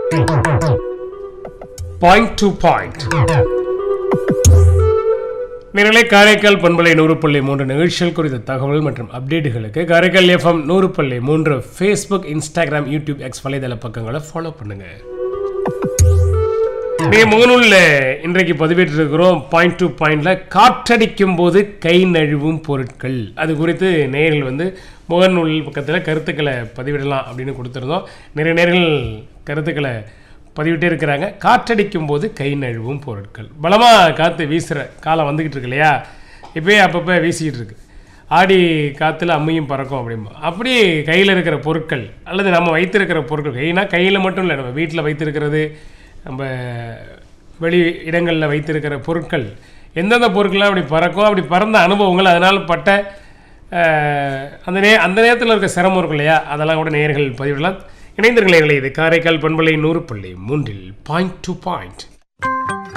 point to point நேரலை காரைக்கால் பண்பலை நூறு புள்ளி மூன்று நிகழ்ச்சிகள் குறித்த தகவல் மற்றும் அப்டேட்டுகளுக்கு காரைக்கால் எஃப்எம் நூறு புள்ளி மூன்று ஃபேஸ்புக் இன்ஸ்டாகிராம் யூடியூப் எக்ஸ் வலைதள பக்கங்களை ஃபாலோ பண்ணுங்க நீங்க முகநூல்ல இன்றைக்கு பதிவேற்றிருக்கிறோம் பாயிண்ட் டு பாயிண்ட்ல காற்றடிக்கும் போது கை நழுவும் பொருட்கள் அது குறித்து நேயர்கள் வந்து முகநூல் பக்கத்தில் கருத்துக்களை பதிவிடலாம் அப்படின்னு கொடுத்துருந்தோம் நிறைய நேர்கள் கருத்துக்களை பதிவிட்டே இருக்கிறாங்க காற்றடிக்கும் போது கை நழுவும் பொருட்கள் பலமாக காற்று வீசுகிற காலம் வந்துக்கிட்டு இருக்கு இல்லையா இப்போயே அப்பப்போ வீசிக்கிட்டு இருக்கு ஆடி காற்றுல அம்மையும் பறக்கும் அப்படிம்பா அப்படியே கையில் இருக்கிற பொருட்கள் அல்லது நம்ம வைத்திருக்கிற பொருட்கள் கைனா கையில் மட்டும் இல்லை நம்ம வீட்டில் வைத்திருக்கிறது நம்ம வெளி இடங்களில் வைத்திருக்கிற பொருட்கள் எந்தெந்த பொருட்கள்லாம் அப்படி பறக்கும் அப்படி பறந்த அனுபவங்கள் அதனால் பட்ட அஹ், அந்த நே அந்த நேரத்தில் இருக்க சிரமம் இருக்கும் இல்லையா அதெல்லாம் கூட நேயர்கள் பதிவிடலாம் இணைந்திருங்களே இது காரைக்கால் பண்பலை நூறு பள்ளி மூன்றில் பாயிண்ட் டு பாயிண்ட்